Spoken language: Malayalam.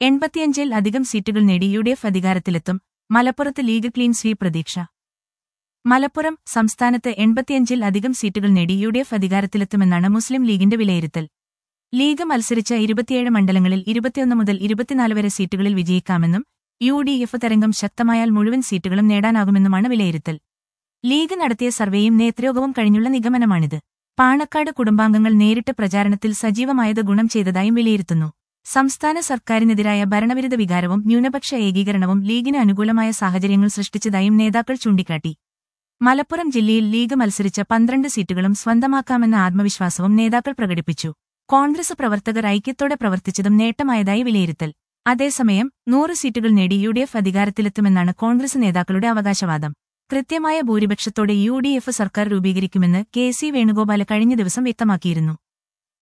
എൺപത്തിയഞ്ചിൽ അധികം സീറ്റുകൾ നേടി യു ഡി എഫ് അധികാരത്തിലെത്തും മലപ്പുറത്ത് ലീഗ് ക്ലീൻ സ്വീപ് പ്രതീക്ഷ മലപ്പുറം സംസ്ഥാനത്ത് എൺപത്തിയഞ്ചിൽ അധികം സീറ്റുകൾ നേടി യു ഡി എഫ് അധികാരത്തിലെത്തുമെന്നാണ് മുസ്ലിം ലീഗിന്റെ വിലയിരുത്തൽ ലീഗ് മത്സരിച്ച ഇരുപത്തിയേഴ് മണ്ഡലങ്ങളിൽ ഇരുപത്തിയൊന്ന് മുതൽ ഇരുപത്തിനാല് വരെ സീറ്റുകളിൽ വിജയിക്കാമെന്നും യു ഡി എഫ് തരംഗം ശക്തമായാൽ മുഴുവൻ സീറ്റുകളും നേടാനാകുമെന്നുമാണ് വിലയിരുത്തൽ ലീഗ് നടത്തിയ സർവേയും നേത്രയോഗവും കഴിഞ്ഞുള്ള നിഗമനമാണിത് പാണക്കാട് കുടുംബാംഗങ്ങൾ നേരിട്ട് പ്രചാരണത്തിൽ സജീവമായത് ഗുണം ചെയ്തതായും വിലയിരുത്തുന്നു സംസ്ഥാന സർക്കാരിനെതിരായ ഭരണവിരുദ്ധ വികാരവും ന്യൂനപക്ഷ ഏകീകരണവും ലീഗിന് അനുകൂലമായ സാഹചര്യങ്ങൾ സൃഷ്ടിച്ചതായും നേതാക്കൾ ചൂണ്ടിക്കാട്ടി മലപ്പുറം ജില്ലയിൽ ലീഗ് മത്സരിച്ച പന്ത്രണ്ട് സീറ്റുകളും സ്വന്തമാക്കാമെന്ന ആത്മവിശ്വാസവും നേതാക്കൾ പ്രകടിപ്പിച്ചു കോൺഗ്രസ് പ്രവർത്തകർ ഐക്യത്തോടെ പ്രവർത്തിച്ചതും നേട്ടമായതായി വിലയിരുത്തൽ അതേസമയം നൂറ് സീറ്റുകൾ നേടി യു ഡി എഫ് അധികാരത്തിലെത്തുമെന്നാണ് കോൺഗ്രസ് നേതാക്കളുടെ അവകാശവാദം കൃത്യമായ ഭൂരിപക്ഷത്തോടെ യു ഡി എഫ് സർക്കാർ രൂപീകരിക്കുമെന്ന് കെ സി വേണുഗോപാൽ കഴിഞ്ഞ ദിവസം വ്യക്തമാക്കിയിരുന്നു